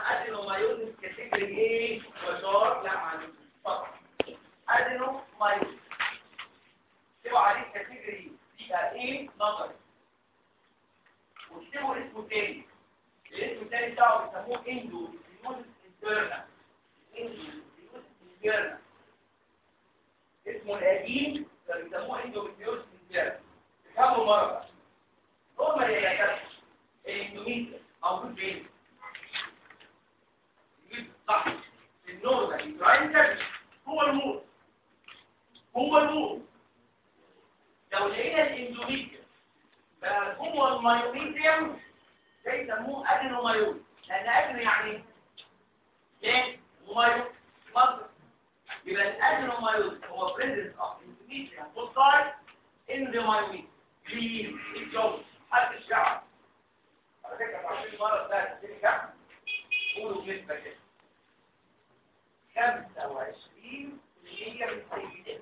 ادينومايوزس كاتيجوري ايه وشار لا معلش فقط ادينومايوزس اكتبوا عليه كاتيجوري دي ايه نظري واكتبوا اسمه تاني الاسم التاني بتاعه بيسموه اندو ديوز انترنا اندو ديوز انترنا اسمه القديم بيسموه اندو ديوز انترنا افهموا مره بقى نورمال يا دكاتره الاندوميتريا موجود فين؟ صح النورمال يتراينجل هو الموت هو الموت لو لقينا الاندوميتريا بقى هو المايوميتريم ده يسموه ادينومايوز لان ادينو يعني ايه ومايو مصر يبقى الادينومايوز هو بريزنس اوف اندوميتريم فوسايت ان ذا مايوميتريم كلين الجو محدش يعرف على فكره عشان المره الثالثه دي كام قولوا بنسبه كده 25 هي من السيدات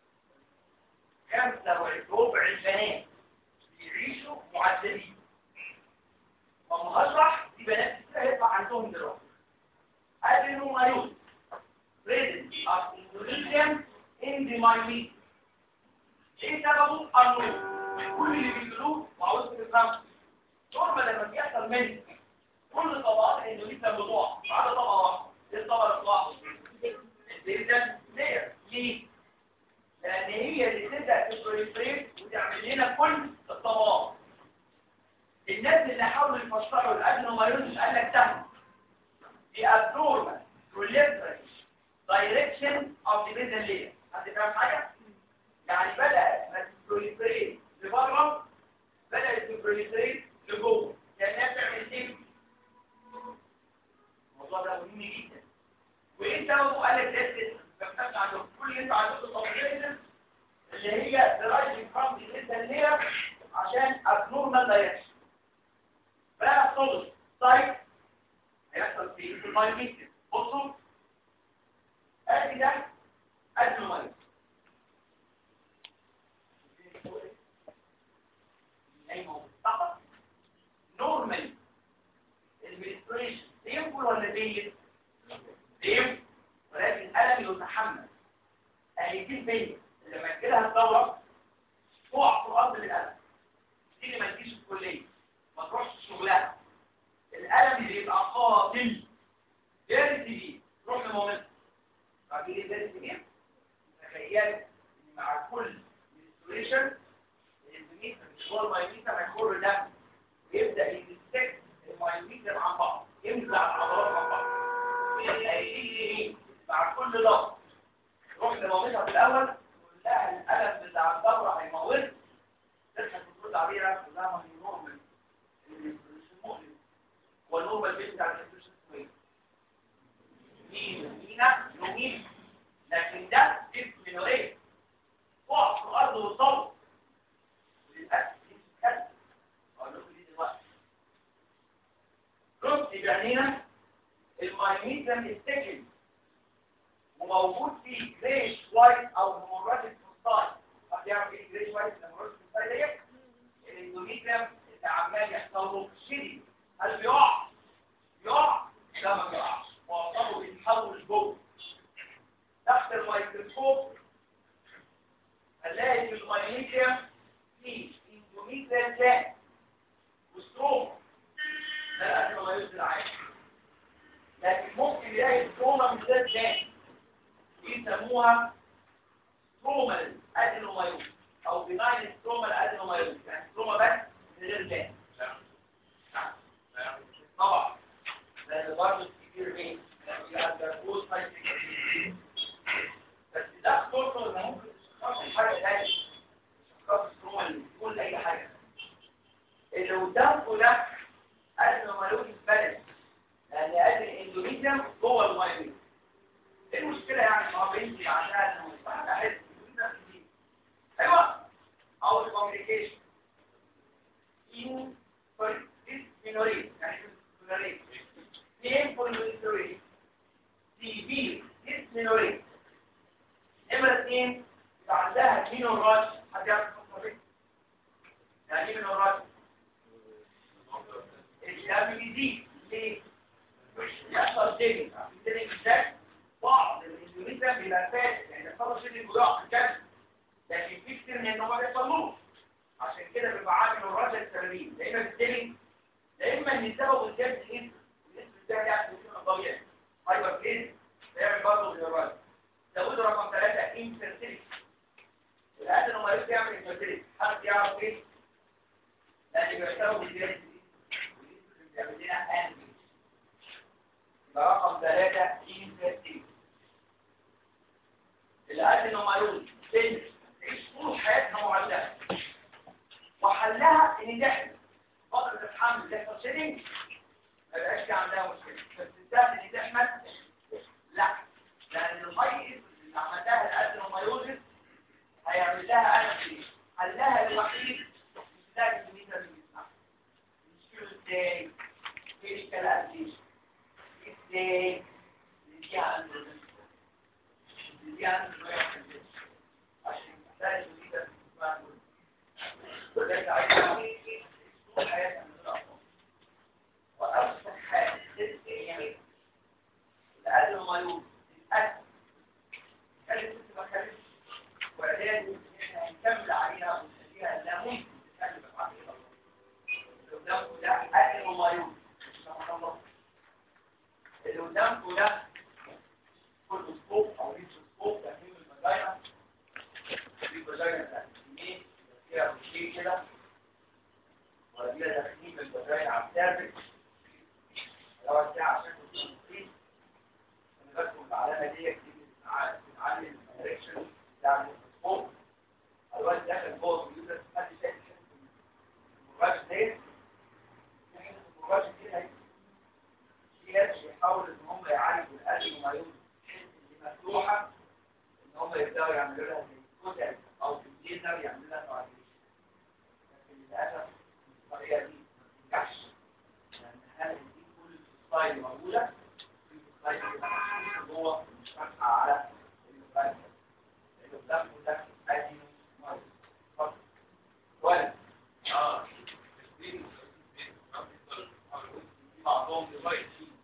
25 ربع البنات بيعيشوا معذبين لما هشرح دي بنات كتير هيطلع عندهم دلوقتي adenovirus presence of Indonesian in the myelin ايه سببه؟ النور كل اللي بيقولوه وعاوز تفهم نورمال لما بيحصل من كل طبقات الاندونيسيا بتقع ما عدا طبقه واحده ايه الطبقه اللي بتقع؟ الديريتال لير ليه؟ لان هي اللي تبدا تبريفريت وتعمل لنا كل الطبقات الناس اللي حاولوا يفسروا الادنومايوزس قال لك ده the abnormal proliferation direction of the basal layer حد فاهم حاجه؟ يعني بدأت ما تبروليفريت لبره بدأت تبروليفريت لجوه لأنها بتعمل ايه؟ الموضوع ده مهم جدا وايه سببه قال لك ده بفتح عندكم كل اللي انتوا عندكم طبيعي اللي هي درايفنج فروم ذا basal layer عشان abnormal direction بقى صدر طيب هيحصل في المايوميتر بصوا ادي ده ادي المايوميتر نورمال البريسبريشن ينقل ولا بيت بيت ولكن الم يتحمل اهيتين بيت لما تجيلها الدوره تقع في الارض بالالم تيجي ما تجيش الكليه ما تروحش شغلها الالم اللي يبقى قاتل فيري سيفير تروح لمامتها بعد ايه فيري سيفير تخيل ان مع كل ريستوريشن الميتر مش هو المايوميتر هيخر دم يبدا يديتكت المايوميتر عن بعض يمزع العضلات عن بعض هيجي ايه مع كل ضغط تروح لمامتها في الاول تقول لها الالم بتاع الدوره هيموت تضحك وترد عليها تقول لها ما هي نورمال مؤلم والنورمال بيت بتاع الانفليشن اسمه ايه؟ مين مينا يومين لكن ده جسم منوريه وقع في الارض وصل للاسف للاسف اقول لكم دي دلوقتي رد بعينينا المايميتم السكن وموجود فيه جريش وايت او هيموراجيك فوسفايد هتعرف ايه جريش وايت هيموراجيك فوسفايد ديت الاندوميتريم اللي عمال يحصل له شدي هل بيقع يقع لا ما بيقعش معظمه بيتحول جوه تحت الميكروسكوب هنلاقي في المايميتريم في اندوميتريم جلاند وستروما ده الأدنى ما يصدر عادي لكن ممكن يلاقي ستروما من ذات جلاند يسموها سترومال ادينومايوز او بناين سترومال ادينومايوز يعني ستروما بس من غير جلاند طبعا لان برضه كتير ايه يبقى فوز بس ده فرصه ان ممكن تشخص حاجه ثانيه تشخص ستروما اللي كل اي حاجه اللي قدامكم ده ادينومايوز بالانس لان ادي الاندوميتريم جوه المايوز ايه المشكله يعني ما بنتي عشان احس ايوه او الكوميونيكيشن in for this minority يعني minority name for minority severe this minority نمرة اثنين يبقى عندها مينوراج حد يعرف التصريف يعني ايه مينوراج الدم بيزيد ليه؟ سيلينج السيلينج ده بعض الاندوميتريم بيبقى فاتح يعني الصدر سيلينج بيقع في الجسم لكن في كتير من ما بيحصلوش عشان كده بيبقى عامل الرجل السلبي لا اما بالسيلينج لا اما ان سببه الجسم الاسم الاسم ده يعني بيكون طبيعي هايبر بليز بيعمل برضه بالرجل زود رقم ثلاثة انفيرتيليتي الأدنى لما يجي يعمل انفيرتيليتي حد يعرف ايه؟ لأن بيحتوي بالجسم بيعمل لنا انفيرتيليتي رقم ثلاثة انفيرتيليتي الأدنى لما يقول سن تعيش طول حياتها معلقة وحلها ان تحمل فترة الحمل تحصل سنين ما بقاش في عندها مشكلة بس تستاهل ان تحمل لا لان الميت اللي عملتها الأدنى وما يوجد هيعمل لها ألم فيه حلها الوحيد تستاهل ان انت تسمع نشيله ازاي في الكلام دي ازاي نديها عند نديها عند عشان تستاهل ان انت تسمع وذلك عايز طول حياتنا من الأطفال وأوسط حاجة يعني الأقل ما يوجد الأكل خلي كنت بخلي وعلاج إحنا هنكمل عليها ونخليها لا ممكن تتكلم عن الله اللي قدامكم ده أقل ما يوجد سبحان الله اللي قدامكم ده كل سكوب أو ريتش سكوب تكليم المجايرة في مجايرة تكليمين فيها شيء كده ودي تكليم المجايرة على الثابت لو الساعة عشان تكون مفيد أنا بدخل العلامة دي كتير بتعلم الدايركشن بتاع السكوب الوقت داخل جوه الكمبيوتر حد شايف المراج ده المراج دي هي في ناس بيحاولوا ان هم يعالجوا القلب وما يوجد اللي مفتوحه ان هم يبداوا يعملوا لها زي كتل او في الجيزر يعملوا لها تعديل لكن للاسف الطريقه دي ما بتنجحش لان هذه دي كل الستايل موجوده في الستايل اللي محطوط جوه مش فاتحه على الستايل اللي قدامكم ده ادي ميه اتفضل ولا اه بعضهم لغايه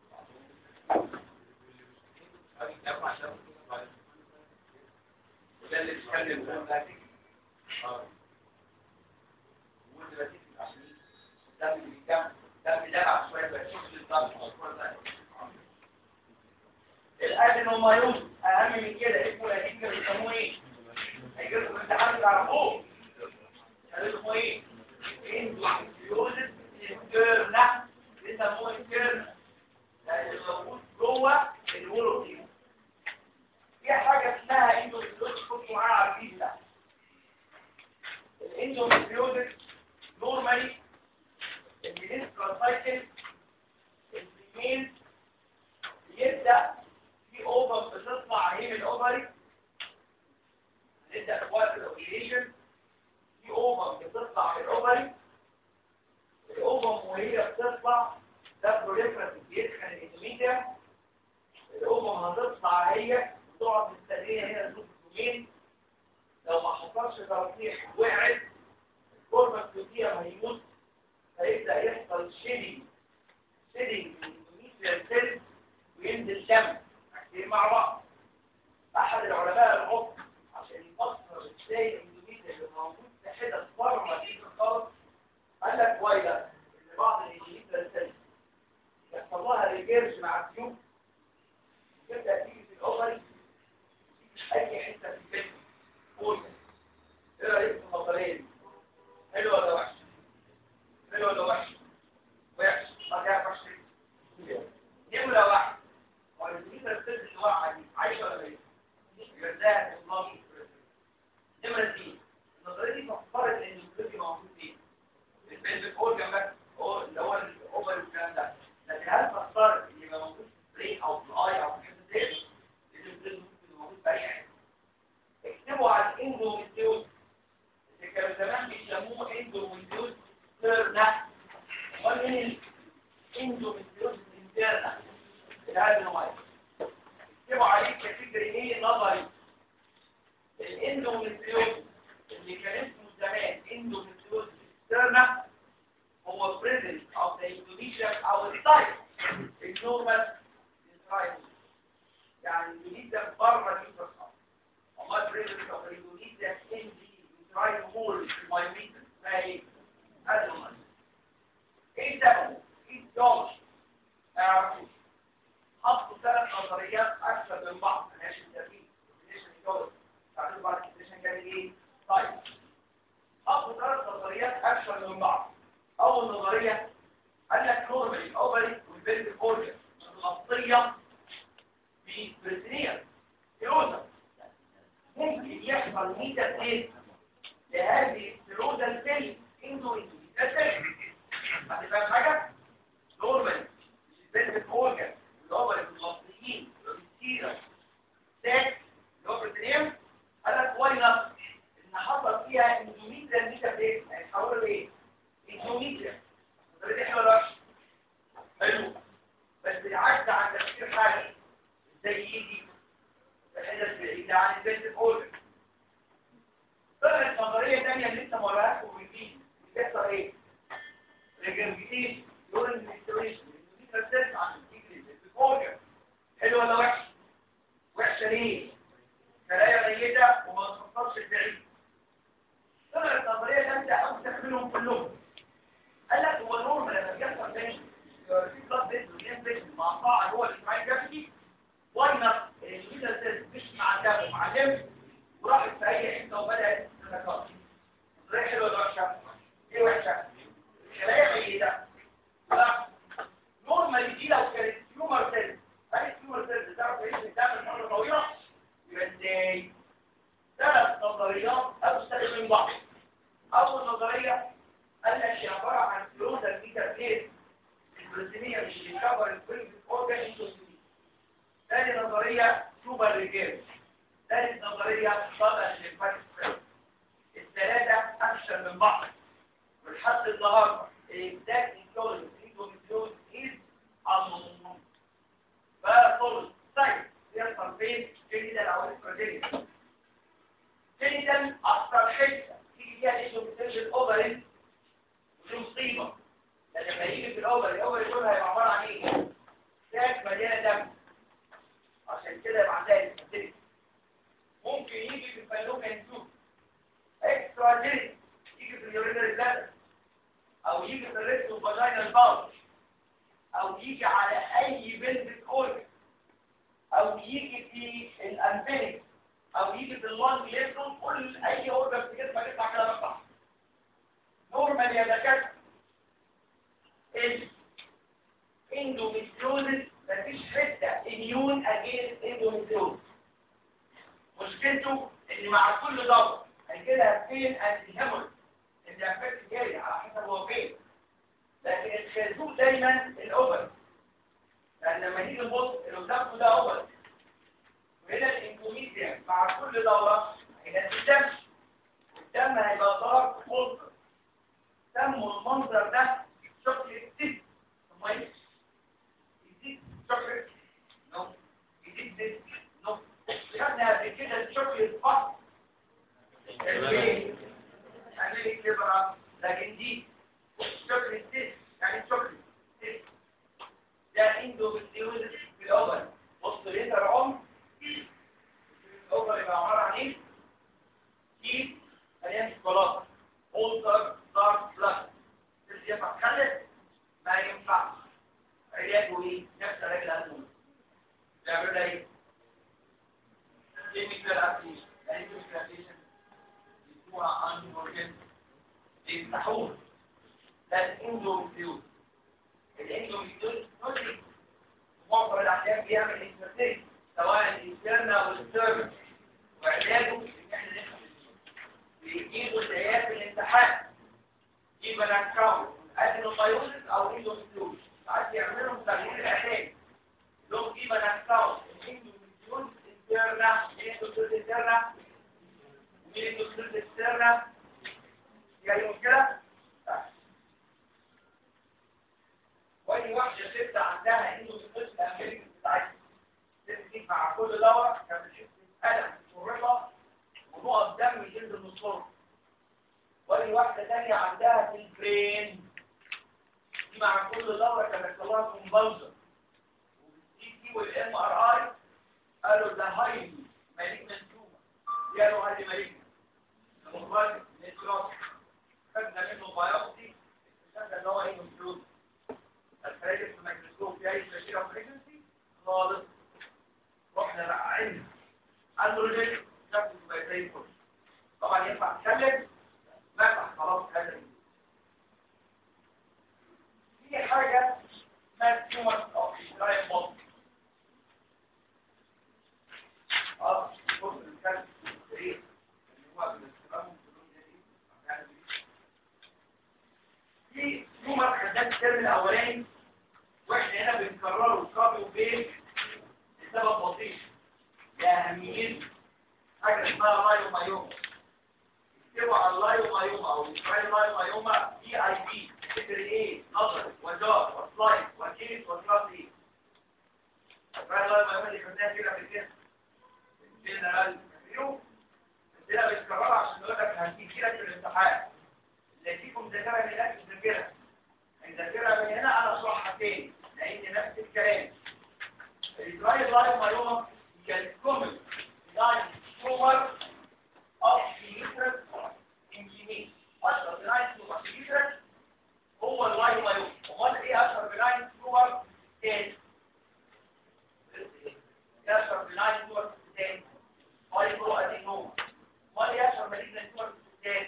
وده اللي بيتكلم هو ده اه وده اللي عشان ده اللي بيتكلم ده بيدعم شويه بس شوف الضغط الأدن وما يوجد أهم من كده اسمه الأدين كانوا بيسموه إيه؟ هيجيلكم امتحان تعرفوه قالوا اسمه إيه؟ اندوكيوزد انترنا بيسموه انترنا لأن موجود جوه الولوتيوم في حاجة اسمها اندوكيوزد كنتوا معاها عارفين ده الاندوكيوزد نورمالي المينسترال سايكل الفيميل يبدأ في اوفر بتطلع هي من الاوفري نبدأ في وقت الاوفيليشن في اوفر بتطلع من الاوفري الاوفر وهي بتطلع ده بروليفراتيف بيدخل الاندوميتريا الاوفر هتطلع هي وتقعد مستنيه هنا نص يومين لو ما حصلش ترشيح وقعت الفورمه الكلوتيه هيموت هيبدا يحصل شيلينج شيلينج الاندوميتريا سيلز وينزل دم حاجتين مع بعض احد العلماء العضو عشان يفسر ازاي الاندوميتريا اللي موجود في حتت بره دي خالص قال لك ويلا ان بعض الاندوميتريا سيلز يحصل لها ريجيرج مع السيوف تبدا تيجي في الاوفري اي حته في الجسم قول ايه رايك في النظريه دي حلو ولا وحش حلو ولا وحش وحش ما تعرفش نمره واحد والميزه السد اللي واقعه دي عايشه ولا ميته جزاها 12 نمره اثنين النظريه دي فكرت ان الجزء موجود فين البيلفيك اورجان بس هو اللي هو الاوفر والكلام ده لكن هل فكرت ان يبقى موجود في البرين او في الاي او في الحته دي الجزء ممكن يبقى موجود في اي حته اكتبوا على الاندوميتريوز اللي كانوا زمان بيسموه اندوميتريوز تيرنا امال مين الاندوميتريوز انترنا هذا النوع اكتبوا عليه كاتيجوري ايه نظري الاندوميتريوز اللي كان اسمه زمان اندوميتريوز اكسترنا هو بريزنت او ذا اندوميتريوم او السايت النورمال يعني اندوميتريم بره اليوترس والله بريزنت اوف اندوميتريم ان دي تراي هول في المايوميتر اسمها ايه؟ ادنوماس ايه سببه؟ ايه الدوش؟ ما يعرفوش حطوا ثلاث نظريات اكثر من بعض ماشي الترتيب ديفينيشن الدوش تعرفوا بعد الديفينيشن كان ايه؟ طيب حطوا ثلاث نظريات اكثر من بعض اول نظريه قال لك نورمالي الاوفري والبنت اورجن الخاصيه بالبريتينيا سيروزا ممكن يحصل ميتابليز لهذه السيروزا السيل انه انتو هتفهم حاجه نورمالي البنت اورجن الاوفري والخاصيين والبكتيريا ساك اللي هو بريتينيا قال لك واي نوت ان حصل فيها اندوميتريال ميتابليز هيتحولوا لايه؟ اندوميتريال دي حلوه ولا وحشه حلو بس العجز عن تفكير حاجه ازاي يجي الحدث بعيدة عن البيت الاورجن طلعت نظريه ثانيه اللي لسه ما وراهاش وبيجي بيحصل ايه ريجرجيتيشن يورين ريستوريشن دي ترسل عن البيت الاورجن حلو ولا وحش وحشه ليه خلايا ميته وما تخطرش البعيد طلعت نظريه ثالثه او تحملهم كلهم قال لك هو نورمال لما بيحصل تاني في بلاد فيسل مع قاع هو الاسماعيل جابتي واي نوت الميتا سيلز مش مع الدم مع الدم وراحت في اي حته وبدات تتكاثر ازاي حلوه ولا وحشه؟ ايه وحشه؟ الخلايا ميته لا نورمال دي لو كانت تيومر سيلز هل التيومر سيلز تعرف تعيش في الدم فتره طويله؟ يبقى ازاي؟ ثلاث نظريات ابسط من بعض اول نظريه قال لك هي عباره عن فلوزا ميتابليز البروتينيه مش بيكفر الكل اورجان انتوسيتي ثاني نظريه سوبر ريجير ثالث نظريه طلع الليمفاتيك الثلاثه اكثر من بعض ولحد النهارده الاكزاكت انكلوجن انتوميتيوز از unknown فطول طيب يحصل فين؟ جينيتال او استروجينيتال جينيتال اكثر حته تيجي فيها الاندوميتريال الاوفرين دي مصيبة لأن لما يجي في الأول الأول دول هيبقى عبارة عن إيه؟ ساك مليانة دم عشان كده يبقى عندها الاسمتريك ممكن يجي في الفيلوكين توب اكسترا جينيك يجي في اليورينري بلادر أو يجي في الريكتو فاجينال باوش أو يجي على أي بنت أورجن أو يجي في الأنفينيك أو يجي في اللونج ليفرون كل أي أورجن في جسمك يطلع كده مقطع نورمال يا دكاتره الاندوميتريوزس مفيش حته اميون اجينست اندوميتريوزس مشكلته ان مع كل ضغط هيجيلها فين انتي هيموريج اللي افكت جاري على حسب هو فين لكن الخازوق دايما الاوفر لان لما نيجي نبص اللي قدامكم ده اوفر وهنا الاندوميتريوم مع كل دوره هينزل الدم والدم هيبقى ضار ملقى سموا المنظر ده شوكليت سيت ميه يزيد شوكليت نو يزيد زيت نو خدنا قبل كده الشوكليت فقط عملي كبرى لكن دي شوكليت سيت يعني شوكليت سيت ده اندوميتريوزس في الاول بص لتر عمر الاول يبقى عباره عن ايه؟ كيس مليان شوكولاته اولتر دارك بلاد اللي ينفع تخلف ما ينفعش علاجه ايه نفس علاج الهرمون بيعملوا لها ايه كيميكال ابليشن يعني كيميكال ابليشن يسموها ان اورجن يفتحوه ده الاندوميتريوز الاندوميتريوز نوتي معظم الاحيان بيعمل انفيرتيلتي سواء الانترنا والسيرفس وعلاجه ان احنا نفهم بيجيبوا زيات الامتحان يبقى نكراون ادينوسايروسيس او اندوميتريوز ساعات يعملوا تغيير العلاج لهم يبقى نكراون الاندوميتريوز انترنا الاندوميتريوز انترنا والاندوميتريوز اكسترنا يعني مشكله واي واحده ست عندها اندوميتريوز الامريكي بتاعتها ست مع كل دواء كانت بتحس بالم والرضا ونقط دم ينزل من الصرف ولي واحدة تانية عندها في البرين دي مع كل دورة كان يحصل لها كومباوزر والسي تي والام ار اي قالوا ده هاي مالجنت تومر قالوا هذه مالجنت المخرج نيتروس خدنا منه بايوبسي اكتشفنا ان هو ايه مفلوس الفراجل في الميكروسكوب في اي تشكيله بريجنسي خالص رحنا بقى عين اندروجين شكله بقى زي الفل طبعا ينفع تكلم مسح خلاص هذا في حاجه اسمها تيومر اوف سترايب بوست اه بص الكلام ايه اللي هو بالاستخدام في تيومر خدام الترم الاولاني واحنا هنا بنكرره كابي وبيت لسبب بسيط لاهميته حاجه اسمها لايومايوما اكتبوا على اللايومايوما او اللايومايوما دي اي بي تفتكر ايه نظر وجار وسلايد وكيس وكلاس ايه اللايومايوما اللي خدناها كده قبل كده جنرال ريو عندنا بنكررها عشان نقول لك هتيجي لك في الامتحان اللي فيكم ذاكرها من هناك تذاكرها نذاكرها من هنا انا اشرحها تاني لان نفس الكلام الدراي لايف مايوما كان كومن لاين سوبر اوف سيليترس انجينير اشهر بناين سوبر سيليترس هو اللايف مايوما امال ايه اشهر بناين سوبر تاني اشهر بناين سوبر تاني فايبرو ادينوما امال ايه اشهر مالجنت سوبر تاني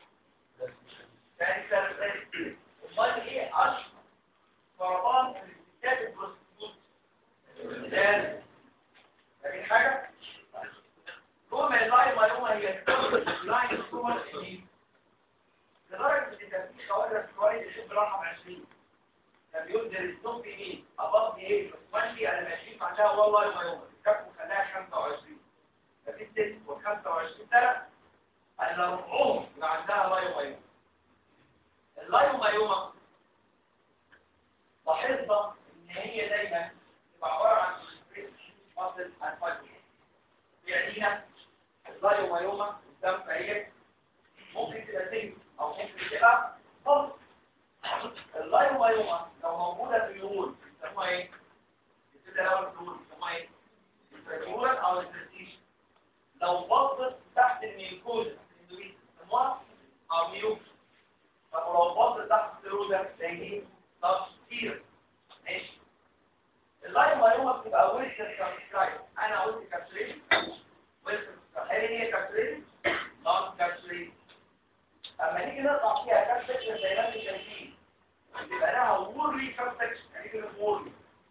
ثاني ثالث امال ايه اشهر سرطان الستات البروستيتوت ثالث لكن حاجه رغم اللاين مايوما هي لاين سوبر انجينير لدرجه ان كان في خوارج كويس يشوف رقم 20 كان بيقول there is no female above the age of 20 على 20 بعدها والله مايوما كانوا خلاها 25 ففي ست و 25 سنه انا ربعهم يبقى عندها لايومايوما اللايومايوما لاحظنا ان هي دايما تبقى عباره عن مصل انفايبر يعني اللايومايوما قدام عينك ممكن تبقى سنج او ممكن تبقى فصل اللايومايوما لو موجوده في اليول بيسموها ايه؟ بتبدا الاول في اليول بيسموها ايه؟ الفريمورال او البرستيشن لو بصت تحت الميكوزا بيسموها او ميوك طب ولو بصت تحت السيروزا زي ايه؟ تفسير ماشي اللايومايوما بتبقى ويلسون كابسولايت انا قلت كابسولين ويلسون هل هي كابسولين؟ نون كابسولين اما نيجي نقطع فيها كابسولين زي ما انتم شايفين يبقى لها وورلي كابسولين يعني كده وورلي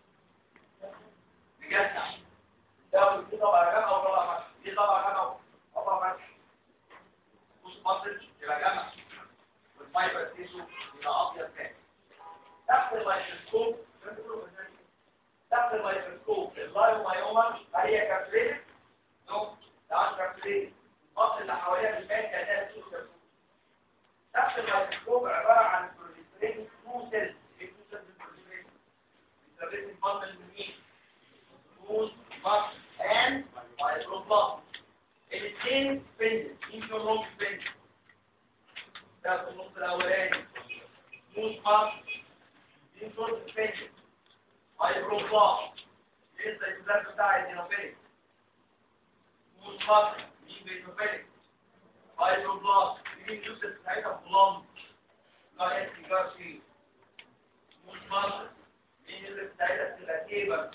بجد ده دي طبعا جمع او طبعا فتح دي طبعا جمع او طبعا فتح بص مصر يبقى جمع والفايبر تيسو يبقى ابيض تاني تحت الميكروسكوب تحت الميكروسكوب اللايومايوما هي كابسولين نو ده عن كابسولين المصر اللي حواليها مش باين كانها تيسو كابسولين تحت الميكروسكوب عباره عن بروليفرين تو سيلز ايه تو سيلز بروليفرين بروليفرين بندل من مين smooth muscle and fibroblast. الاثنين بندل انترلوك بندل ده في النص الاولاني smooth muscle انترلوك بندل fibroblast لسه الكلام بتاع الدينوفيليك smooth muscle مين بينوفيليك fibroblast مين يوسف ساعتها بلوند لا يسكي جارسي smooth muscle مين يوسف ساعتها تبقى كيبل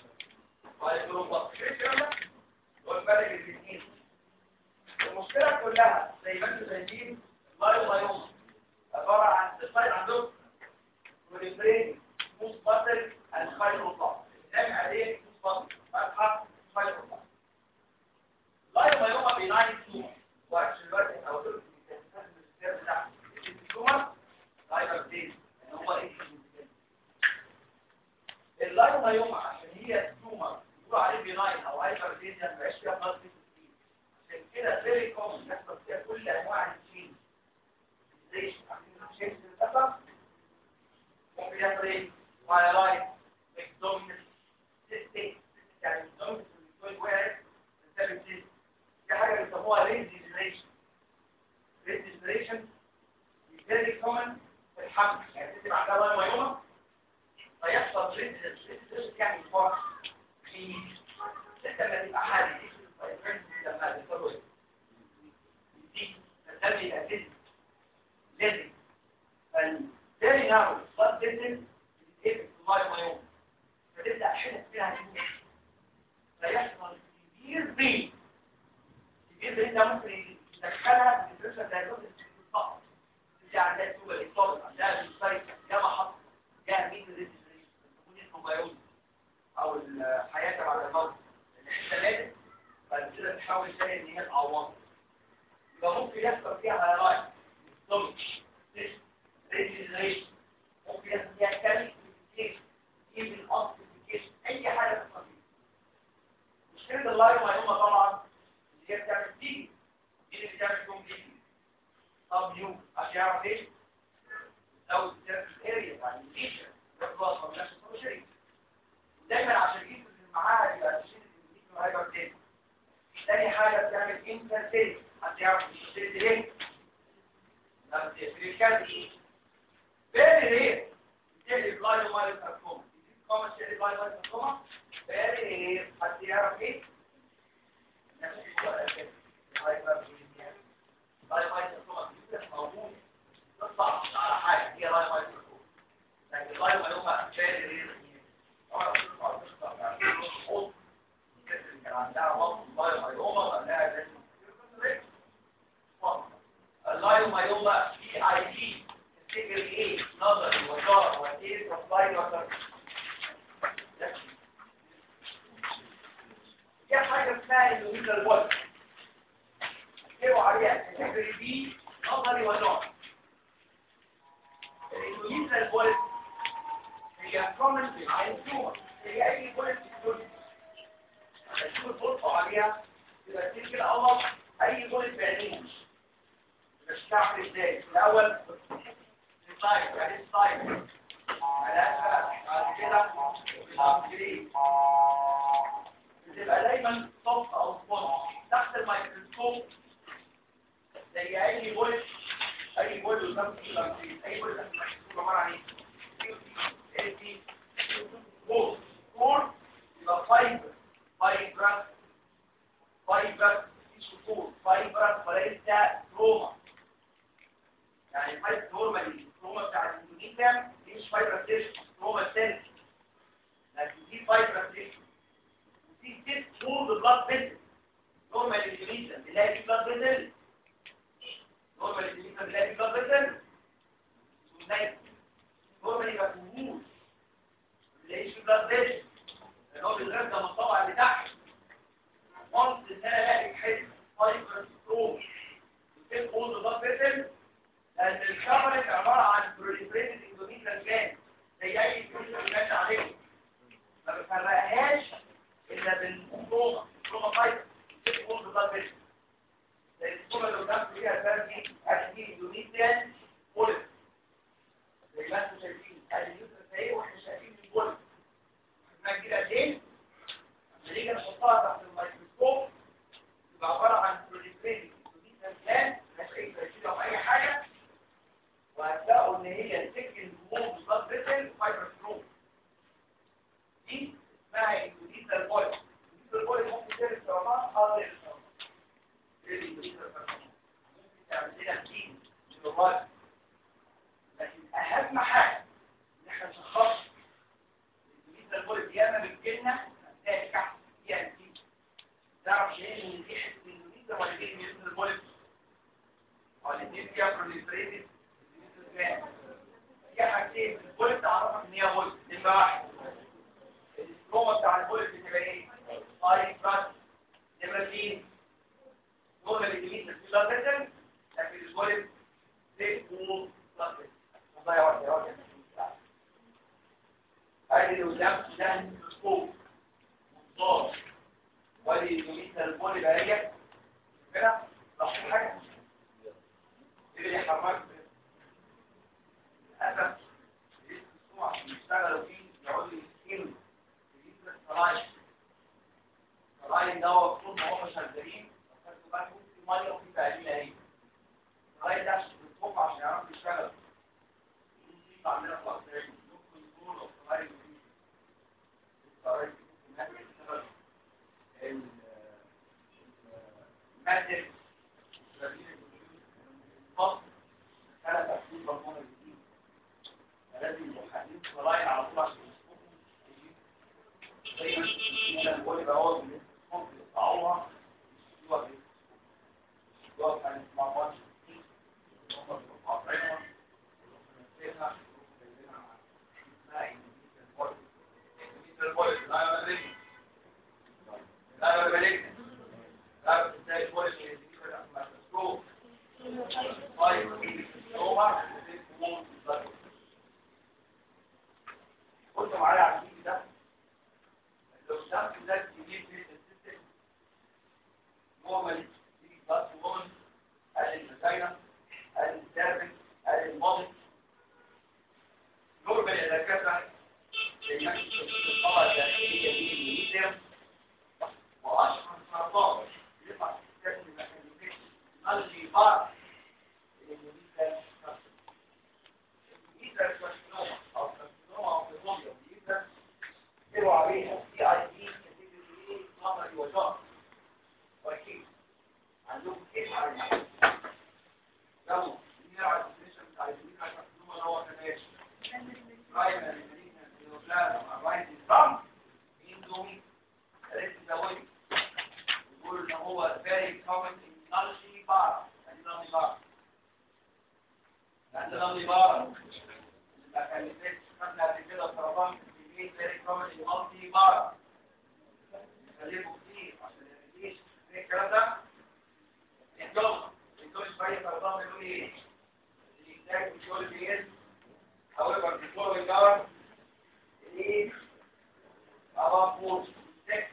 والفرق الاثنين المشكلة كلها زي ما انتم شايفين اللايومايوما عبارة عن السايد عندهم بريفرين موس باتر الفايبروبلاست نعمل عليه موس باتر فتحة فايبروبلاست اللايومايوما بيناين تومر وعشان الوقت او دول بتاعته التومر لايبر ديز يعني هو ايه اللايومايوما عشان هي تومر يقولوا عليه بيناين او هايبر ديزيان ما فيها بلاد كتير عشان كده فيري كومن بيحصل فيها كل انواع الجين زي عارفين للاسف ممكن يحصل ايه؟ مايلايت اكزومينس سيستيك يعني اكزومينس اللي وقعت بسبب دي دي حاجه بيسموها ريد ديجنريشن ريد ديجنريشن فيري كومن في الحمل يعني تكتب عندها لايومايوما فيحصل ريد ديجنريشن يعني فرق في انت لما تبقى حالي لما تقول دي تسمي الاسيد لازم فالتالي نعمل صد جدا ايه في الماء ويوم فتبدا حدث فيها نمو فيحصل كبير بين كبير بين ده ممكن يدخلها في الدراسه دايجنوستيك فقط دي عندها سوبر ايطال عندها السايت ياما حط جاء مين ريجستريشن تكون اسمه بايوز او الحياه تبع المرض اللي انت لازم بعد كده تحاول تلاقي ان هي تعوض يبقى ممكن يحصل فيها هايلايت ضمن ريجستريشن ممكن يحصل فيها كاليفيكيشن ايفن اوبتيفيكيشن اي حاجه تحصل فيها مشكله اللايف مايوما طبعا اللي هي بتعمل تيجي دي اللي بتعمل كومبليت طب يو عشان يعرف ايه لو السيرفيس اريا يعني الليشن يخلص من نفس البروشري دايما عشان يجيب معاها يبقى تشيل الميكرو هايبر تاني تاني حاجه بتعمل انترفيس عشان يعرف الشيل ايه لما تقفل الكادي فيري رير بتعمل بلايو مايل ساركوما كومن شيل بلايو مايل ساركوما فيري رير عشان يعرف ايه نفس الشيء هايبر لاي مايل ساركوما موجود تطلع على حاجه هي لاي مايل ساركوما لكن لاي مايل فيري رير طبعا بتطلع بتطلع يعني حوض كان عندها وصف لاي مايوما وقالها لازم اللايومايوما في اي دي تفتكر ايه نظري وشار وتير وسلايد وكذا في حاجه اسمها اندوميتال بول اكتبوا عليها تفتكر دي نظري وشار الاندوميتال بول هي كومن في التيومر هي اي بول في الدنيا تشوف الفرصه عليها يبقى تفتكر اول اي بول بعينين مش تعرف ازاي الاول سلايد يعني سلايد بعد كده بتبقى دايما صف او سبوت تحت الميكروسكوب زي اي بول اي بول قدام اي بول تحت الميكروسكوب عباره عن ايه ايه بول كور يبقى فايبر فايبر فايبر شكور فايبر وليس روما يعني الفايبر نورمالي روما بتاع الاندونيسيا دي مش فايبر ستيشن روما ستيشن لكن دي فايبر ستيشن ودي ست هولد بلاد فيزل نورمالي الاندونيسيا بنلاقي في بلاد فيزل نورمالي الاندونيسيا بنلاقي في بلاد فيزل نورمالي يبقى فهود ما بنلاقيش في بلاد فيزل لان هو بيتغذى من الطبقه اللي تحت وانس ان انا الاقي حته فايبر ستروم وتبقى هولد بلاد فيزل لأن الكفرت عبارة عن بروليفريتد اندوميتال جلاند زي أي بروليفريتد جلاند عليه ما بفرقهاش إلا بالكروما كروما فايبر بتقول بالظبط كده لأن الكروما اللي قدام فيها الفرق دي أدي اندوميتال بوليس زي ما انتم شايفين أدي اليوترس أهي وإحنا شايفين البوليس احنا كده ليه؟ لما نيجي نحطها تحت الميكروسكوب يبقى عبارة عن بروليفريتد اندوميتال جلاند مش أي تركيز أو أي حاجة وهتلاقوا ان هي السكن جمهور بالظبط بيتل فايبر ستروم دي اسمها اندونيسيا البولي اندونيسيا البولي ممكن تعمل سرطان اه غير السرطان غير الاندونيسيا السرطان ممكن تعمل لنا كتير من الغاز لكن اهم حاجه ان احنا نشخص الاندونيسيا البولي دي اما بتجيلنا هتلاقي كحك فيها نتيجه تعرف ايه ان دي حته اندونيسيا ولا دي اندونيسيا البولي ولا دي فيها بروليفريتد في حاجتين البوليت تعرفك ان هي بوليت نمرة واحد الستروما بتاع البوليت بتبقى ايه؟ اي براس نمرة اثنين نورمال الجميل في بلاد فيسل لكن البوليت زي بول بلاد فيسل نضيع وقت يا وقت ادي اللي قدام ده الميكروسكوب منظار وادي الجميل البوليت اهي كده لاحظين حاجه ايه اللي حرمك للأسف الاسبوع بيشتغلوا فيه يقعدوا يسكنوا يجيب الصلاين الصلاين ده هو طول ما هم شغالين خدتوا بالكم في ميه وفي تقليل اهي الصلاين ده عشان بتفك عشان يعرفوا يشتغلوا في عندنا في مصر ممكن يكون الصلاين دي الصلاين دي ممكن يشتغلوا بقول يبقى هو ممكن يقطعوها يقف يقف عن مع ماتش هم قاطعينها ونسيبها لا لا بالك لا بتلاقي كل شيء مسروق طيب هو قلت معايا على الفيديو ده لو شفت ده كبير في السيستم نورمالي في بس ومن قال المساينة قال السيرفنت قال الماضي نورمالي إذا كذا لأنك الطبقة الداخلية دي الميديم وأشهر سرطان يطلع في السيستم الميكانيكي نلغي بعض الميديم الميديم كارسينوما أو كارسينوما أو كارسينوما الميديم يقولوا عليها سي اي دي كاتيجوري نظري وجار واكيد عندهم كيف على يلا نرجع الديفينيشن بتاع الديفينيشن عشان نقول هو كمان راينا الديفينيشن بلان رايت الضم اندومي لازم تزودي يقول ان هو very common in nalgi bar and nalgi bar and nalgi bar لكن اللي خدنا قبل كده سرطان الجين very common in multi bar نخليه كتير عشان ما يجيش الكلام ده الجلد الجلد شويه سرطان بيقول ايه اللي يحتاج الجلد ايه however the following are ايه about four six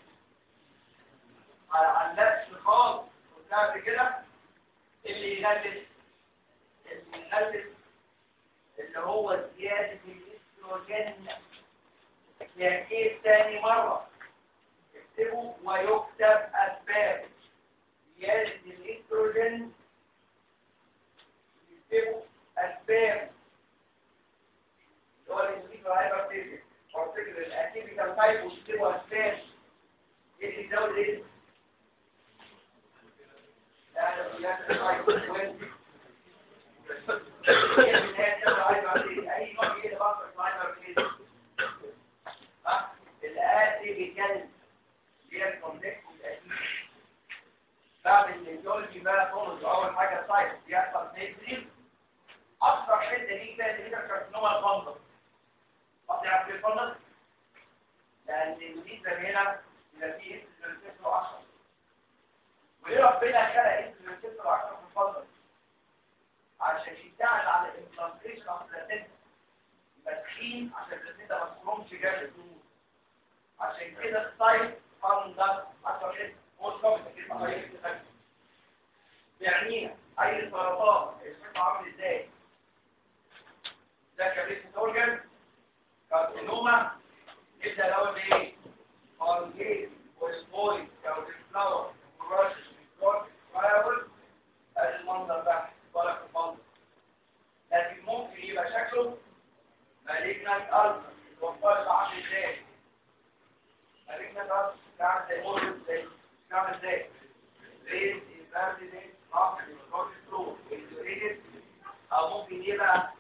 على النفس خالص قلنا قبل كده اللي يغلس اللي يغلس اللي هو زيادة الاستروجين يأتيه تاني مرة اكتبوا ويكتب أسباب زيادة الاستروجين يكتبوا أسباب اللي هو الانسيكو هايبرتيزم أو فكرة الأتيبيكال تايب ويكتبوا أسباب ايه اللي يزود ايه؟ لا ده بيان تايب 20 الآتي بكلب هي الكومبلكس الأكيد بعد الجولجي بقى طول أول حاجة سايت بيحصل نيزلين أكثر حتة دي كانت هي كارسينوما الفندق قصدي يعرف الفندق لأن النيزة هنا يبقى فيه انسولين 10 وليه ربنا خلق انسولين 10 في الفندق عشان يساعد على الامبلانتيشن اوف بلاتينتا يبقى تخين عشان البلاتينتا ما تخرمش جامد عشان كده السايت فاندر اكتر حته موست كومن كلمه طريقه يعنيها اي سرطان الشكل عامل ازاي ده كابيس اورجن كارسينوما يبدا الاول بايه فالجيت والسبويد او الفلاور والرش والفلاور المنظر ده طالع في المنظر لكن ممكن يبقى شكله مالجنت ألسر الوفاة عامل ازاي مالجنت ألسر كان زي مولد زي كان ازاي ريز انفاردينيت راح للكورتيسترول انتوريدد او ممكن يبقى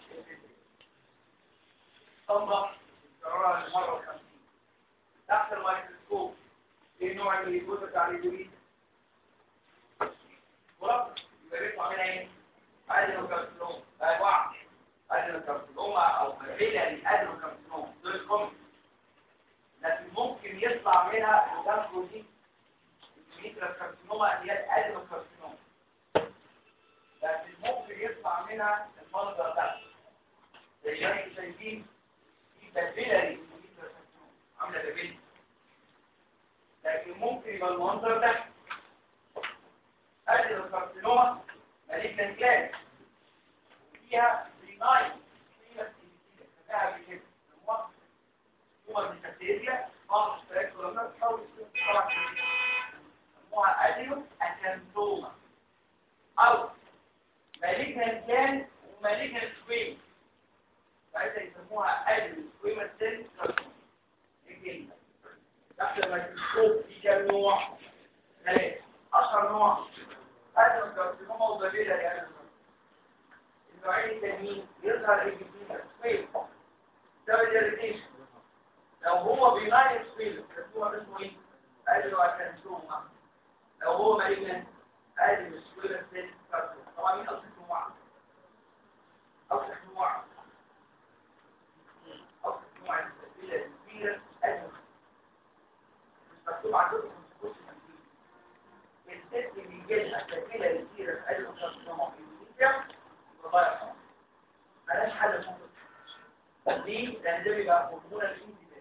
تنضح القرارة المرة الخمسين تحت الميكروسكوب ايه نوع اللي بتاع الجديد ورب يبقى بيطلع منها ايه ادينوكارسينوما انواع ادينوكارسينوما او بيلاري ادينوكارسينوما دول كومن لكن ممكن يطلع منها قدام بروتين الميتراكارسينوما اللي هي الادينوكارسينوما لكن ممكن يطلع منها المنظر ده زي ما انتم شايفين في بيلاري الميتراكارسينوما عامله بيلاري لكن ممكن يبقى المنظر ده ادينوكارسينوما مالكن كلاس فيها ريناين فيها فيها بكده هو البكتيريا بعض الشركات ولما تحاول تطلع سموها ادينو اكانتوما او مالكن كان ومالكن سكويم ساعتها يسموها ادينو سكويم سيل كارسينوما تحت الميكروسكوب في كام نوع؟ ثلاثة أشهر نوع ادم كارسينوما وبابيلا يعني النوعين التانيين يظهر الجديد سويل سبب الريتيشن لو هو بيناين سويل هو اسمه ايه قال له عشان توما لو هو مالجنت قال له سكوير سيل كارسوما طبعا مين اصل نوع اصل نوع اصل نوع السبيله الكبيره ادم مش مكتوب عندكم في الكتب الست بيجي لها سبيله الكبيره ادم كارسوما في الفيزياء الله يرحمه ملاش حل ممكن ليه؟ لان ده بيبقى هرمون الانتباه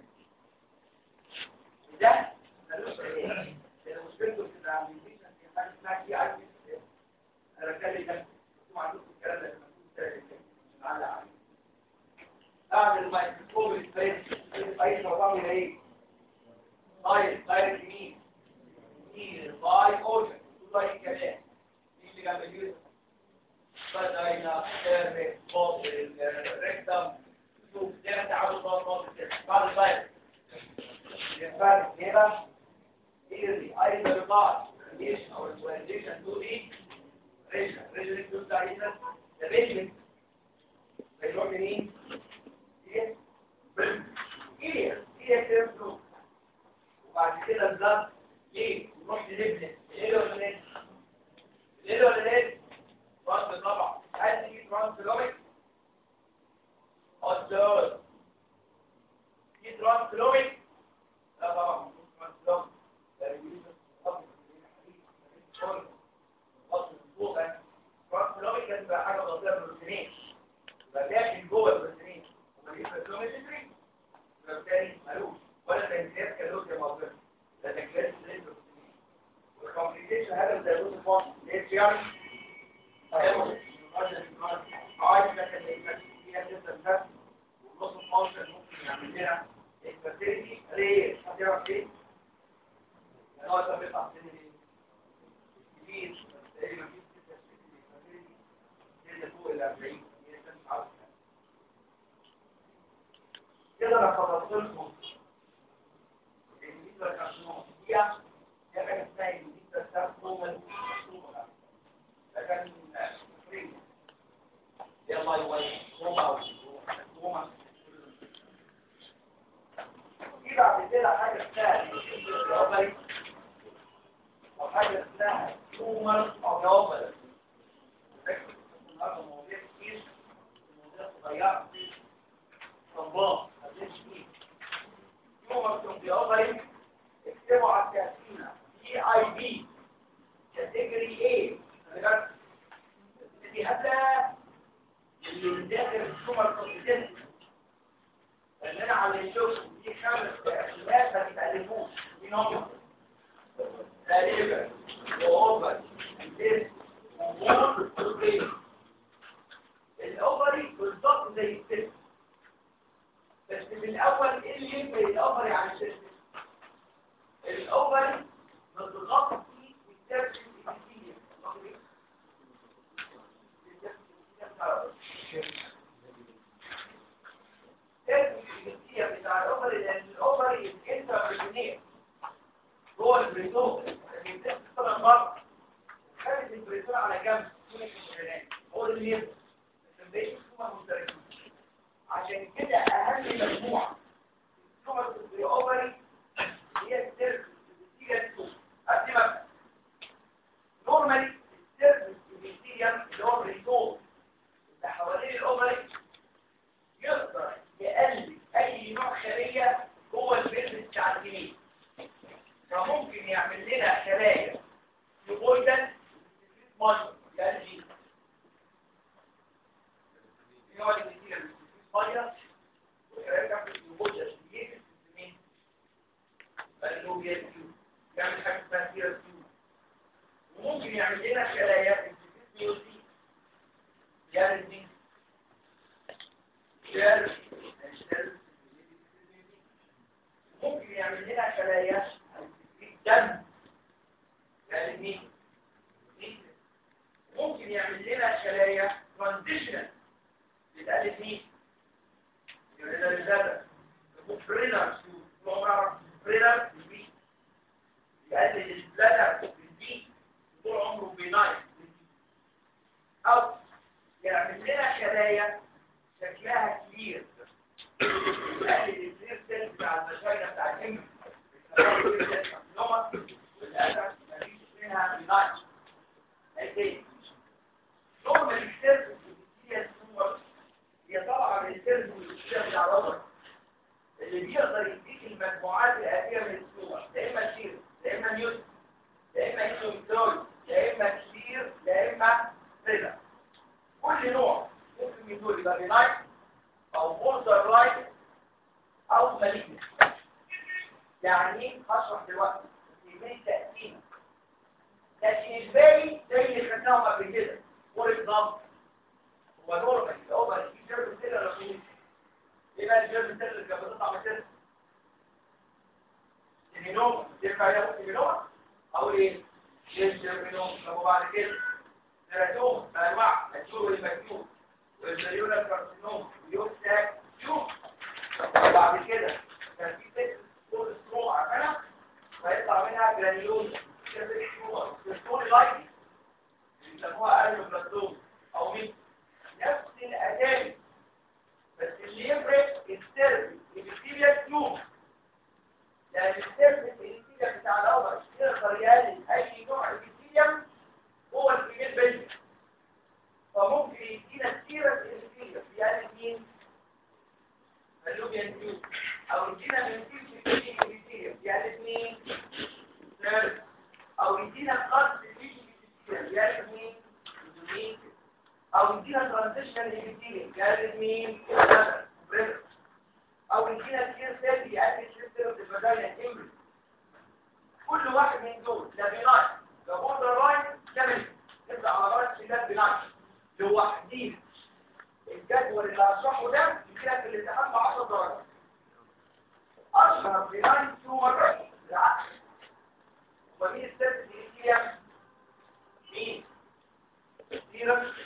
ده ملوش علاج لان مشكلته بتبقى عاملين في حاجه اسمها كي اي بي انا بتكلم ده انتوا عندكم الكلام ده مكتوب نعلق عليه بعد الميكروسكوب السبريد اي شرطان الى ايه؟ طيب طيب يمين يمين باي اوجن باي كمان مين اللي جنب اليوزر فداينا سيرفي بوب الريكتم شوف زي ما تعودوا بقى بوب بعد الفايل ينفع كده ايزي ايزي ريبار ليش او الكواليشن تو دي ريشن ريشن تو تايزر ده بيجن بيروح منين ايه ايه ايه تيرفلو وبعد كده البلد ليه نروح للابن ايه ولا ايه ايه ولا ايه فرد طبعا هل دي ترانسلوميك الدول دي ترانسلوميك لا طبعا مش ترانسلوميك ده بيقول ترانسلوميك كان بقى حاجه بسيطه بالروتينين فلكن جوه الروتينين وماليش ترانسلوميك فبالتالي ملوش ولا تنسيات كالوس يا موضوع ده تنسيات للروتينين والكومبليكيشن هذا زي الروتين فون ايه يعني عايز لكن فيها جدا بس والنص الموشن ممكن يعمل لنا الفاسيلتي ليه؟ هتعرف ايه؟ يعني هو ده بيطلع سن كبير تقريبا في ست فاسيلتي اللي فوق ال 40 هي مش عارف كده انا خلصت لكم الفيزا كارسينوما دي دي حاجه اسمها الفيزا كارسينوما لكن يلا يوي روما روما في بعد كده حاجه اسمها الاوبري او حاجه اسمها تومر او اوبري النهارده مواضيع كتير مواضيع صغيره صنباط مفيش فيه تومر تومر اوبري اكتبوا على التقسيمه دي اي بي كاتيجوري ايه دي هبله اللي من داخل السوبر كومبيتنت اللي انا على الشوك دي خمس تقسيمات ما تتألفوش دي نمبر تقريبا واوفر ديس ومور وبريد الاوفري بالظبط زي السيستم بس في الاول ايه اللي يفرق الاوفري عن السيستم الاوفري بتغطي التركيز الكتير الجنسية بتاع الأوفري لأن الأوفري انترا بريتونية جوه البريتون الجنسية بتطلع بره خارج البريتون على جنب هو ده اللي يبقى السمبيشن هما مختلفين عشان كده أهم مجموعة سمرة الأوفري هي السيرفس الجنسية السوق أدي مثلا نورمالي السيرفس الجنسية اللي هو البريتون اللي حوالين الأوفري يقدر يقلل اي نوع خلية جوه البيزنس بتاع الجنين فممكن يعمل لنا خلايا يبويدن ميه يعني دي نوع الجنين ميه وخلايا تاخد يبويدن يجي مين فانه يعمل حاجه اسمها سيرس وممكن يعمل لنا خلايا الجنين يعني دي ممكن يعمل لنا خلايا دم يعني مين ممكن يعمل لنا خلايا ترانزيشنال للالف مين يبقى ده الزبد برينر نوع برينر بالبي يقلل البلادر بالبي طول عمره بينايت او يعمل لنا خلايا شكلها كبير لأن الكبير سيل بتاع المشاينة بتاع الهم نوع بناين ايه نورمال السيرفس هي السوبر هي طبعا السيرفس والسيرفس بتاع الرابر اللي بيقدر يديك المجموعات الآتية من السوبر يا إما كتير يا إما نيوتن يا إما هيلومترول يا إما كتير يا إما سيلر كل نوع ممكن من دول يبقى بناين أو بوردر لاين أو مالجنس يعني هشرح دلوقتي كمية تقسيم لكن الباقي زي اللي خدناهم قبل كده فور اكزامبل هو نورمال الاوفر في جيرم سيلر رخيص ايه بقى الجيرم سيلر اللي كانت بتطلع من السيلر؟ الهينوما ينفع ياخد الهينوما او ايه؟ الجيرمينوما طب وبعد كده سيراتوم بانواع الشور والمكتوب والزيولا كارسينوم واليوستاك شوف وبعد كده كان في ست طول سترو عارفينها فيطلع منها جرانيول السترو لايتي بيسموها ايروبلاستوم او مين نفس الاسامي بس اللي يفرق السيرفي البكتيريا تيوم لان السيرفي البكتيريا بتاع الاوبر يقدر يقلل اي نوع البكتيريا هو الكبير بينه فممكن يدينا سيرة البكتيريا يقلل مين اللوبيان تيوب او يدينا من سيرة البكتيريا يقلل مين سيرفي او يدينا خاص البكتيريا يقلل مين مين او يدينا ترانزيشن للبكتيريا يقلل مين بريفر او يدينا كتير سيل يقلل سيستم الفاجينا امبري كل واحد من دول ده بناين ده بوردر لاين كامل نبدا على درجه شداد بناين لوحدين الجدول اللي هشرحه ده يديلك في الامتحان ب 10 درجات اشهر بناين تيومر العكس ومين السيرفس البكتيريا مين؟ سيرم